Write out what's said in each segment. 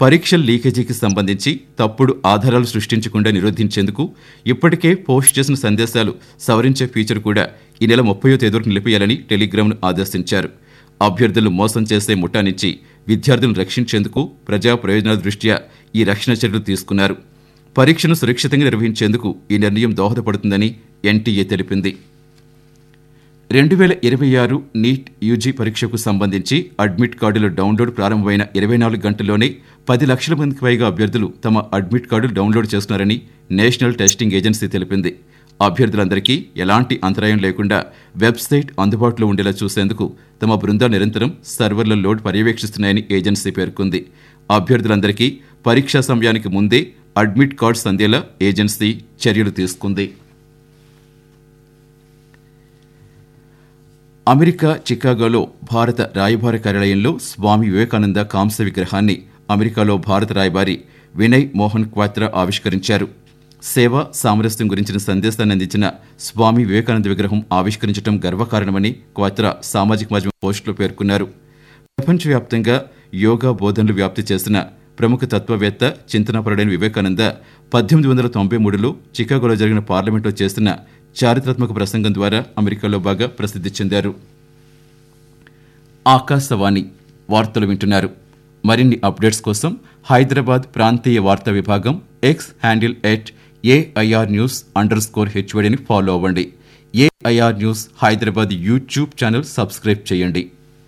పరీక్షల లీకేజీకి సంబంధించి తప్పుడు ఆధారాలు సృష్టించకుండా నిరోధించేందుకు ఇప్పటికే పోస్ట్ చేసిన సందేశాలు సవరించే ఫీచర్ కూడా ఈ నెల ముప్పయో తేదీ వరకు నిలిపేయాలని టెలిగ్రామ్ను ఆదేశించారు అభ్యర్థులు మోసం చేసే ముఠా నుంచి విద్యార్థులను రక్షించేందుకు ప్రజా ప్రయోజనాల దృష్ట్యా ఈ రక్షణ చర్యలు తీసుకున్నారు పరీక్షను సురక్షితంగా నిర్వహించేందుకు ఈ నిర్ణయం దోహదపడుతుందని ఎన్టీఏ తెలిపింది రెండు వేల ఇరవై ఆరు నీట్ యూజీ పరీక్షకు సంబంధించి అడ్మిట్ కార్డుల డౌన్లోడ్ ప్రారంభమైన ఇరవై నాలుగు గంటల్లోనే పది లక్షల మందికి పైగా అభ్యర్థులు తమ అడ్మిట్ కార్డులు డౌన్లోడ్ చేస్తున్నారని నేషనల్ టెస్టింగ్ ఏజెన్సీ తెలిపింది అభ్యర్థులందరికీ ఎలాంటి అంతరాయం లేకుండా వెబ్సైట్ అందుబాటులో ఉండేలా చూసేందుకు తమ బృందాలు నిరంతరం సర్వర్ల లోడ్ పర్యవేక్షిస్తున్నాయని ఏజెన్సీ పేర్కొంది అభ్యర్థులందరికీ పరీక్షా సమయానికి ముందే అడ్మిట్ కార్డ్స్ అందేలా ఏజెన్సీ చర్యలు తీసుకుంది అమెరికా చికాగోలో భారత రాయబార కార్యాలయంలో స్వామి వివేకానంద కాంస్య విగ్రహాన్ని అమెరికాలో భారత రాయబారి వినయ్ మోహన్ క్వాత్రా ఆవిష్కరించారు సేవ సామరస్యం గురించిన సందేశాన్ని అందించిన స్వామి వివేకానంద విగ్రహం ఆవిష్కరించడం గర్వకారణమని క్వాత్రా సామాజిక మాధ్యమం పోస్టులో పేర్కొన్నారు ప్రపంచవ్యాప్తంగా యోగా బోధనలు వ్యాప్తి చేసిన ప్రముఖ తత్వవేత్త చింతనపరుడైన వివేకానంద పద్దెనిమిది వందల తొంభై మూడులో చికాగోలో జరిగిన పార్లమెంట్లో చేసిన చారిత్రాత్మక ప్రసంగం ద్వారా అమెరికాలో బాగా ప్రసిద్ధి చెందారు ఆకాశవాణి వార్తలు వింటున్నారు మరిన్ని అప్డేట్స్ కోసం హైదరాబాద్ ప్రాంతీయ వార్తా విభాగం X handle at AIR news underscore హెచ్వడిని ఫాలో అవ్వండి AIR news Hyderabad YouTube channel subscribe చేయండి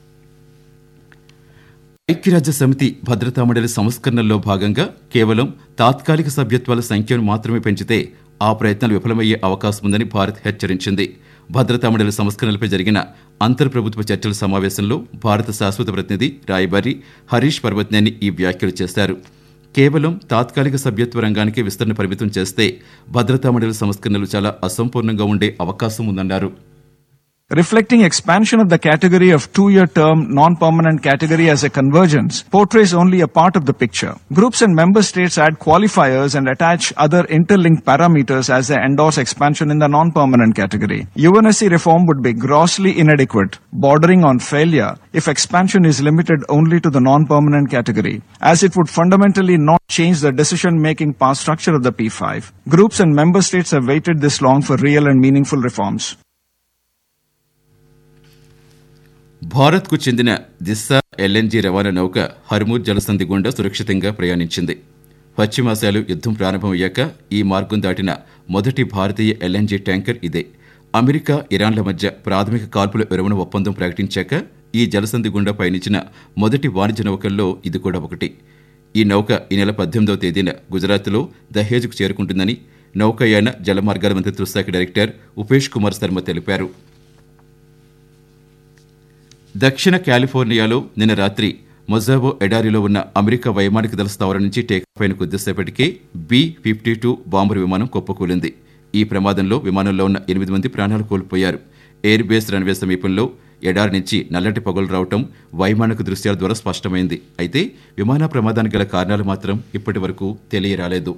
ఐక్యరాజ్య సమితి భద్రతా మండలి సంస్కరణల్లో భాగంగా కేవలం తాత్కాలిక సభ్యత్వాల సంఖ్యను మాత్రమే పెంచితే ఆ ప్రయత్నాలు విఫలమయ్యే అవకాశం ఉందని భారత్ హెచ్చరించింది భద్రతా మండలి సంస్కరణలపై జరిగిన అంతర్ ప్రభుత్వ చర్చల సమావేశంలో భారత శాశ్వత ప్రతినిధి రాయబారి హరీష్ పర్వత్నేని ఈ వ్యాఖ్యలు చేశారు కేవలం తాత్కాలిక సభ్యత్వ రంగానికి విస్తరణ పరిమితం చేస్తే భద్రతా మండలి సంస్కరణలు చాలా అసంపూర్ణంగా ఉండే అవకాశం ఉందన్నారు reflecting expansion of the category of two-year term non-permanent category as a convergence portrays only a part of the picture. Groups and member states add qualifiers and attach other interlinked parameters as they endorse expansion in the non-permanent category. UNSC reform would be grossly inadequate, bordering on failure if expansion is limited only to the non-permanent category, as it would fundamentally not change the decision-making power structure of the P5. Groups and member states have waited this long for real and meaningful reforms. భారత్కు చెందిన దిశ LNG రవాణా నౌక హర్మూర్ జలసంధి గుండా సురక్షితంగా ప్రయాణించింది పశ్చిమాసియాలో యుద్ధం ప్రారంభమయ్యాక ఈ మార్గం దాటిన మొదటి భారతీయ ఎల్ఎన్జీ ట్యాంకర్ ఇదే అమెరికా ఇరాన్ల మధ్య ప్రాథమిక కాల్పుల విరమణ ఒప్పందం ప్రకటించాక ఈ జలసంధి గుండా పయనించిన మొదటి వాణిజ్య నౌకల్లో ఇది కూడా ఒకటి ఈ నౌక ఈ నెల పద్దెనిమిదవ తేదీన గుజరాత్లో దహేజ్కు చేరుకుంటుందని నౌకాయాన జలమార్గాల మంత్రిత్వ శాఖ డైరెక్టర్ ఉపేష్ కుమార్ శర్మ తెలిపారు దక్షిణ కాలిఫోర్నియాలో నిన్న రాత్రి మొజాబో ఎడారిలో ఉన్న అమెరికా వైమానిక దళ స్థావరం నుంచి టేకాఫ్ అయిన కొద్దిసేపటికే బి ఫిఫ్టీ టూ బాంబర్ విమానం కుప్పకూలింది ఈ ప్రమాదంలో విమానంలో ఉన్న ఎనిమిది మంది ప్రాణాలు కోల్పోయారు ఎయిర్ బేస్ రన్వే సమీపంలో ఎడారి నుంచి నల్లటి పొగలు రావటం వైమానిక దృశ్యాల ద్వారా స్పష్టమైంది అయితే విమాన ప్రమాదానికి గల కారణాలు మాత్రం ఇప్పటి వరకు తెలియరాలేదు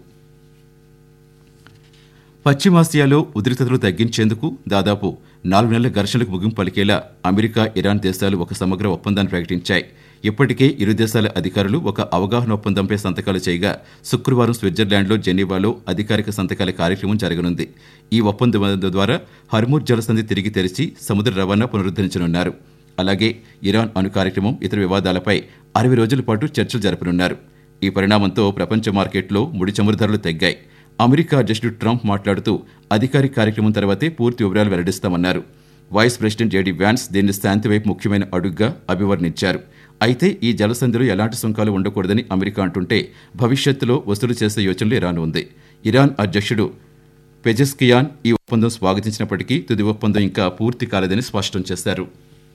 పశ్చిమాసియాలో ఉద్రిక్తతలు తగ్గించేందుకు దాదాపు నాలుగు నెలల ఘర్షణలకు ముగింపు పలికేలా అమెరికా ఇరాన్ దేశాలు ఒక సమగ్ర ఒప్పందాన్ని ప్రకటించాయి ఇప్పటికే ఇరు దేశాల అధికారులు ఒక అవగాహన ఒప్పందంపై సంతకాలు చేయగా శుక్రవారం స్విట్జర్లాండ్లో జెనీవాలో అధికారిక సంతకాల కార్యక్రమం జరగనుంది ఈ ఒప్పందం ద్వారా హర్మూర్ జలసంధి తిరిగి తెరిచి సముద్ర రవాణా పునరుద్ధరించనున్నారు అలాగే ఇరాన్ అణు కార్యక్రమం ఇతర వివాదాలపై అరవై రోజుల పాటు చర్చలు జరపనున్నారు ఈ పరిణామంతో ప్రపంచ మార్కెట్లో ముడి చమురు ధరలు తగ్గాయి అమెరికా అధ్యక్షుడు ట్రంప్ మాట్లాడుతూ అధికారిక కార్యక్రమం తర్వాతే పూర్తి వివరాలు వెల్లడిస్తామన్నారు వైస్ ప్రెసిడెంట్ జేడీ వ్యాన్స్ దీన్ని శాంతి వైపు ముఖ్యమైన అడుగ్గా అభివర్ణించారు అయితే ఈ జలసంధిలో ఎలాంటి సుంకాలు ఉండకూడదని అమెరికా అంటుంటే భవిష్యత్తులో వసూలు చేసే యోచనలు ఇరాన్ ఉంది ఇరాన్ అధ్యక్షుడు పెజెస్కియాన్ ఈ ఒప్పందం స్వాగతించినప్పటికీ తుది ఒప్పందం ఇంకా పూర్తి కాలేదని స్పష్టం చేశారు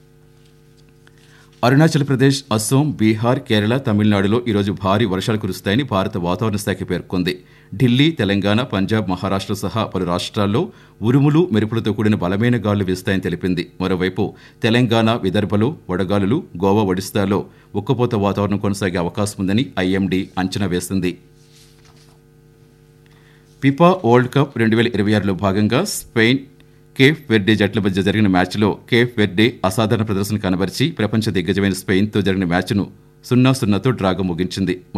అరుణాచల్ ప్రదేశ్ అస్సోం బీహార్ కేరళ తమిళనాడులో ఈరోజు భారీ వర్షాలు కురుస్తాయని భారత వాతావరణ శాఖ పేర్కొంది ఢిల్లీ తెలంగాణ పంజాబ్ మహారాష్ట్ర సహా పలు రాష్ట్రాల్లో ఉరుములు మెరుపులతో కూడిన బలమైన గాలులు వీస్తాయని తెలిపింది మరోవైపు తెలంగాణ విదర్భలో వడగాలులు గోవా ఒడిస్తాలో ఉక్కపోత వాతావరణం కొనసాగే అవకాశం ఉందని ఐఎండీ అంచనా వేసింది ఫిఫా వరల్డ్ కప్ రెండు వేల ఇరవై ఆరులో భాగంగా స్పెయిన్ కేఫ్ వెర్డే జట్ల మధ్య జరిగిన మ్యాచ్లో కేఫ్ వెర్డే అసాధారణ ప్రదర్శన కనబరిచి ప్రపంచ దిగ్గజమైన స్పెయిన్తో జరిగిన మ్యాచ్ను సున్నా సున్నాతో డ్రాగా ముగించింది